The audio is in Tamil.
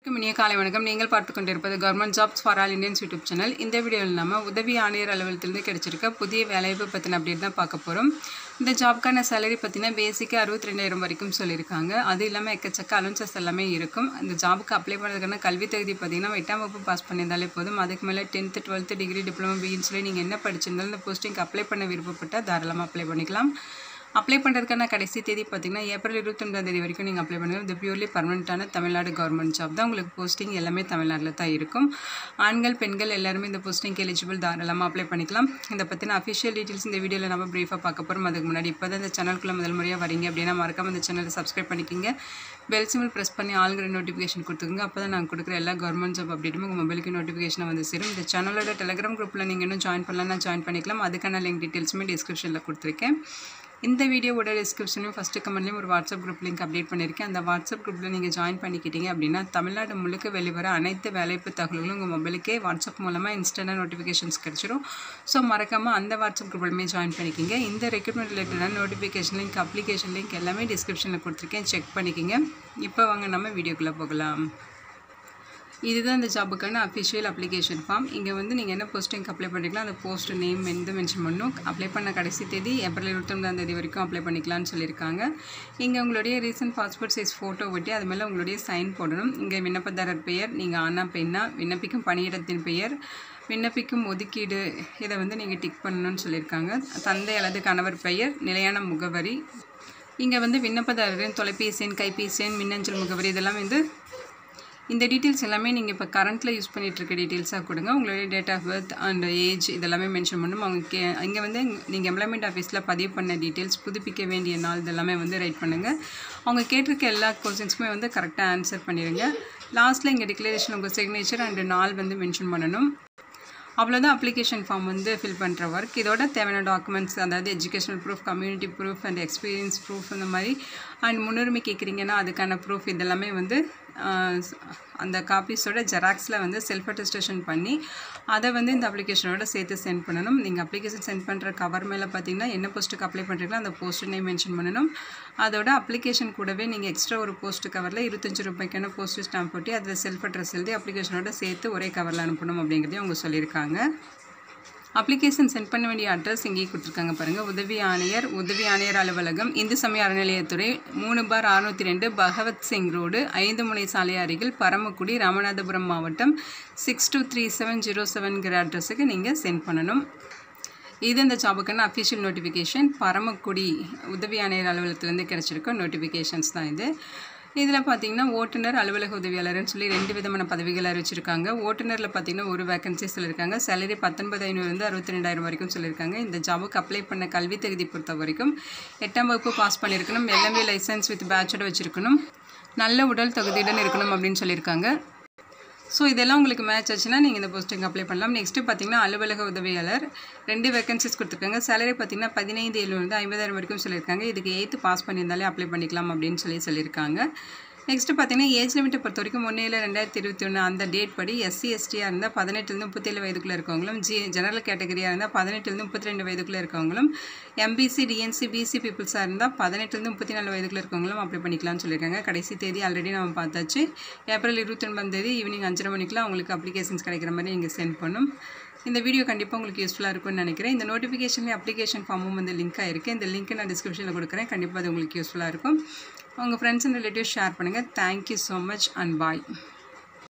வணக்கம் இனிய காலை வணக்கம் நீங்கள் பார்த்து கொண்டிருப்பது government jobs for all Indians YouTube channel இந்த வீடியோவில் நம்ம உதவி ஆணையர் அலுவலகத்திலிருந்து கிடைச்சிருக்க புதிய வேலைவாய்ப்பு பற்றின அப்டேட் தான் பார்க்க போகிறோம் இந்த ஜாப்க்கான சேலரி பார்த்தீங்கன்னா பேசிக்காக அறுபத்தி ரெண்டாயிரம் வரைக்கும் சொல்லியிருக்காங்க அது இல்லாமல் எக்கச்சக்க அலவன்சஸ் எல்லாமே இருக்கும் இந்த ஜாபுக்கு அப்ளை பண்ணுறதுக்கான கல்வி தகுதி பார்த்தீங்கன்னா எட்டாம் வகுப்பு பாஸ் பண்ணியிருந்தாலே போதும் அதுக்கு மேலே டென்த்து டுவெல்த்து டிகிரி டிப்ளமோ பிஇன்னு சொல்லி நீங்கள் என்ன படிச்சிருந்தாலும் இந்த போஸ்டிங்க்கு அப்ளை பண்ண விருப்பப்பட்டால் தாராளமாக அப்ளை பண்ணிக்கலாம் அப்ளை பண்ணுறதுக்கான கடைசி தேதி பார்த்தீங்கன்னா ஏப்ரல் இருபத்தொன்பதாம் தேதி வரைக்கும் நீங்கள் அப்ளை பண்ணுங்கள் இது பியூர்லி பர்மனெண்ட்டான தமிழ்நாடு கவர்மெண்ட் ஜாப் தான் உங்களுக்கு போஸ்டிங் எல்லாமே தமிழ்நாட்டில் தான் இருக்கும் ஆண்கள் பெண்கள் எல்லாருமே இந்த போஸ்டிங்க்கு எலிஜிபிள் தாராளமாக அப்ளை பண்ணிக்கலாம் இதை பற்றின அஃபிஷியல் டீட்டெயில்ஸ் இந்த வீடியோவில் நம்ம ப்ரீஃபாக பார்க்க போகிறோம் அதுக்கு முன்னாடி இப்போ தான் இந்த சேனலுக்குள்ள முதல் முறையாக வரீங்க அப்படின்னா மறக்காம இந்த சேனலை சப்ஸ்கிரைப் பண்ணிக்கிங்க பெல் சிம்பிள் ப்ரெஸ் பண்ணி ஆளுங்கிற நோட்டிஃபிகேஷன் கொடுத்துக்கோங்க அப்போ தான் நாங்கள் கொடுக்குற எல்லா கவர்மெண்ட் ஜாப் அப்டேட்டும் உங்கள் மொபைலுக்கு நோட்டிஃபிகேஷன் வந்து சேரும் இந்த சேனலோட டெலிகிராம் குரூப்பில் நீங்கள் இன்னும் ஜாயின் பண்ணலன்னா ஜாயின் பண்ணிக்கலாம் அதுக்கான லிங்க் டீட்டெயில்ஸுமே டிஸ்கிரிப்ஷனில் கொடுத்துருக்கேன் இந்த வீடியோவோட டிஸ்கிரிப்ஷனையும் ஃபஸ்ட்டு கமெண்ட்லேயும் ஒரு வாட்ஸ்அப் குரூப் லிங்க் அப்டேட் பண்ணியிருக்கேன் அந்த வாட்ஸ்அப் குரூப்பில் நீங்கள் ஜாயின் பண்ணிக்கிட்டீங்க அப்படின்னா தமிழ்நாடு முழுக்க வெளிவர அனைத்து வேலைப்பு தகவல்களும் உங்கள் மொபைலுக்கே வாட்ஸ்அப் மூலமாக இன்ஸ்டன்டாக நோட்டிஃபிகேஷன்ஸ் கிடச்சிரும் ஸோ மறக்காமல் அந்த வாட்ஸ்அப் குரூப்லையுமே ஜாயின் பண்ணிக்கிங்க இந்த ரெக்ரூட்மெண்ட் ரிலேட்டடான நோட்டிஃபிகேஷன் லிங்க் அப்ளிகேஷன் லிங்க் எல்லாமே டிஸ்கிரிப்ஷனில் கொடுத்துருக்கேன் செக் பண்ணிக்கிங்க இப்போ வாங்க நம்ம வீடியோக்குள்ளே போகலாம் இதுதான் இந்த ஜாபுக்கான அஃபிஷியல் அப்ளிகேஷன் ஃபார்ம் இங்கே வந்து நீங்கள் என்ன போஸ்டிங் அப்ளை பண்ணிக்கலாம் அந்த போஸ்ட் நேம் எந்த மென்ஷன் பண்ணணும் அப்ளை பண்ண கடைசி தேதி ஏப்ரல் இருபத்தொன்பதாம் தேதி வரைக்கும் அப்ளை பண்ணிக்கலாம்னு சொல்லியிருக்காங்க இங்கே உங்களுடைய ரீசன்ட் பாஸ்போர்ட் சைஸ் ஃபோட்டோ ஒட்டி அது மேலே உங்களுடைய சைன் போடணும் இங்கே விண்ணப்பதாரர் பெயர் நீங்கள் ஆனா பெண்ணா விண்ணப்பிக்கும் பணியிடத்தின் பெயர் விண்ணப்பிக்கும் ஒதுக்கீடு இதை வந்து நீங்கள் டிக் பண்ணணும்னு சொல்லியிருக்காங்க தந்தை அல்லது கணவர் பெயர் நிலையான முகவரி இங்கே வந்து விண்ணப்பதாரரின் தொலைபேசி எண் கைபேசி எண் மின்னஞ்சல் முகவரி இதெல்லாம் வந்து இந்த டீட்டெயில்ஸ் எல்லாமே நீங்கள் இப்போ கரண்ட்டில் யூஸ் பண்ணிகிட்டு இருக்க டீட்டெயில்ஸாக கொடுங்க உங்களுடைய date of birth and age இதெல்லாமே மென்ஷன் பண்ணணும் அவங்க கே இங்கே வந்து நீங்கள் எம்ப்ளாய்மெண்ட் ஆஃபீஸில் பதிவு பண்ண டீட்டெயில்ஸ் புதுப்பிக்க வேண்டிய நாள் இதெல்லாமே வந்து ரைட் பண்ணுங்கள் அவங்க கேட்டிருக்க எல்லா கொஸ்டின்ஸுமே வந்து கரெக்டாக ஆன்சர் பண்ணிடுங்க லாஸ்ட்டில் இங்கே டிக்ளரேஷன் உங்கள் சிக்னேச்சர் அண்ட் நாள் வந்து மென்ஷன் பண்ணணும் அவ்வளோதான் அப்ளிகேஷன் ஃபார்ம் வந்து ஃபில் பண்ணுற ஒர்க் இதோட தேவையான டாக்குமெண்ட்ஸ் அதாவது educational proof community proof and experience proof அந்த மாதிரி அண்ட் முன்னுரிமை கேட்குறீங்கன்னா அதுக்கான ப்ரூஃப் இதெல்லாமே வந்து அந்த காப்பீஸோட ஜெராக்ஸில் வந்து செல்ஃப் அட்டஸ்டேஷன் பண்ணி அதை வந்து இந்த அப்ளிகேஷனோட சேர்த்து சென்ட் பண்ணணும் நீங்கள் அப்ளிகேஷன் சென்ட் பண்ணுற கவர் மேலே பார்த்தீங்கன்னா என்ன போஸ்ட்டுக்கு அப்ளை பண்ணுறீங்களோ அந்த போஸ்ட் நேம் மென்ஷன் பண்ணணும் அதோட அப்ளிகேஷன் கூடவே நீங்கள் எக்ஸ்ட்ரா ஒரு போஸ்ட் கவரில் இருபத்தஞ்சி ரூபாய்க்கான போஸ்ட் ஸ்டாம்ப் போட்டு அதில் செல்ஃப் அட்ரஸ் எழுதி அப்ளிகேஷனோட சேர்த்து ஒரே கவரில் அனுப்பணும் அப்படிங்கிறதையும் அவங்க சொல்லியிருக்காங்க அப்ளிகேஷன் சென்ட் பண்ண வேண்டிய அட்ரஸ் இங்கேயே கொடுத்துருக்காங்க பாருங்கள் உதவி ஆணையர் உதவி ஆணையர் அலுவலகம் இந்து சமய அறநிலையத்துறை மூணு பார் அறுநூற்றி ரெண்டு பகவத் சிங் ரோடு ஐந்து முனை சாலை அருகில் பரமக்குடி ராமநாதபுரம் மாவட்டம் six two three seven zero செவன்கிற அட்ரஸுக்கு நீங்கள் சென்ட் பண்ணணும் இது இந்த ஜாபுக்கான அஃபிஷியல் நோட்டிஃபிகேஷன் பரமக்குடி உதவி ஆணையர் அலுவலகத்துலேருந்து கிடச்சிருக்க நோட்டிஃபிகேஷன்ஸ் தான் இது இதில் பார்த்தீங்கன்னா ஓட்டுநர் அலுவலக உதவியாளர்னு சொல்லி ரெண்டு விதமான பதவிகள் அறிவிச்சிருக்காங்க ஓட்டுநரில் பார்த்தீங்கன்னா ஒரு வேகன்சி சொல்லியிருக்காங்க சேலரி பத்தொன்பது ஐநூறுலேருந்து அறுபத்தி ரெண்டாயிரம் வரைக்கும் சொல்லியிருக்காங்க இந்த ஜாபுக்கு அப்ளை பண்ண கல்வி தகுதி பொறுத்த வரைக்கும் எட்டாம் வகுப்பு பாஸ் பண்ணியிருக்கணும் எல்எம்பி லைசன்ஸ் வித் பேட்சோட வச்சுருக்கணும் நல்ல உடல் தகுதியுடன் இருக்கணும் அப்படின்னு சொல்லியிருக்காங்க ஸோ இதெல்லாம் உங்களுக்கு மேட்ச் ஆச்சுன்னா நீங்கள் இந்த போஸ்டிங் அப்ளை பண்ணலாம் நெக்ஸ்ட்டு பார்த்தீங்கன்னா அலுவலக உதவியாளர் ரெண்டு வேகன்சிஸ் கொடுத்துருக்காங்க சேலரி பார்த்தீங்கன்னா பதினைந்து ஏழுலேருந்து ஐம்பதாயிரம் வரைக்கும் சொல்லியிருக்காங்க இதுக்கு எயித்து பாஸ் பண்ணியிருந்தாலே அப்ளை பண்ணிக்கலாம் அப்படின்னு சொல்லி சொல்லியிருக்காங்க நெக்ஸ்ட்டு பார்த்தீங்கன்னா ஏஜ் லிமிட்டை பொறுத்த வரைக்கும் ஒன்றில் ரெண்டாயிரத்தி இருபத்தி ஒன்று அந்த டேட் படி எஸ்சி எஸ்டியாக இருந்தால் பதினெட்டுலேருந்து முப்பத்தேழு வயதுக்குள்ளே இருக்கவங்களும் ஜி ஜெனரல் கேட்டகரியாக இருந்தால் பதினெட்டுலேருந்து முப்பத்தி ரெண்டு வயதுக்குள்ளே இருக்கவங்களும் எம்பிசி டிஎன்சி பிசி பீப்புள்ஸாக இருந்தால் பதினெட்டுலேருந்து முப்பத்தி நாலு வயதுக்குள்ளே இருக்கவங்களும் அப்ளை பண்ணிக்கலாம்னு சொல்லியிருக்காங்க கடைசி தேதி ஆல்ரெடி நம்ம பார்த்தாச்சு ஏப்ரல் இருபத்தி ஒன்பதாம் தேதி ஈவினிங் அஞ்சரை மணிக்கெலாம் உங்களுக்கு அப்ளிகேஷன்ஸ் கிடைக்கிற மாதிரி நீங்கள் சென்ட் பண்ணும் இந்த வீடியோ கண்டிப்பாக உங்களுக்கு யூஸ்ஃபுல்லாக இருக்கும்னு நினைக்கிறேன் இந்த நோட்டிஃபிகேஷன்லேயே அப்ளிகேஷன் ஃபார்மும் வந்து லிங்காக இருக்குது இந்த லிங்க்கை நான் டிஸ்கிரிப்ஷனில் கொடுக்குறேன் கண்டிப்பாக அது உங்களுக்கு யூஸ்ஃபுல்லாக இருக்கும் உங்கள் ஃப்ரெண்ட்ஸ் அண்ட் ரிலேட்டிவ்ஸ் ஷேர் பண்ணுங்கள் thank you so much and bye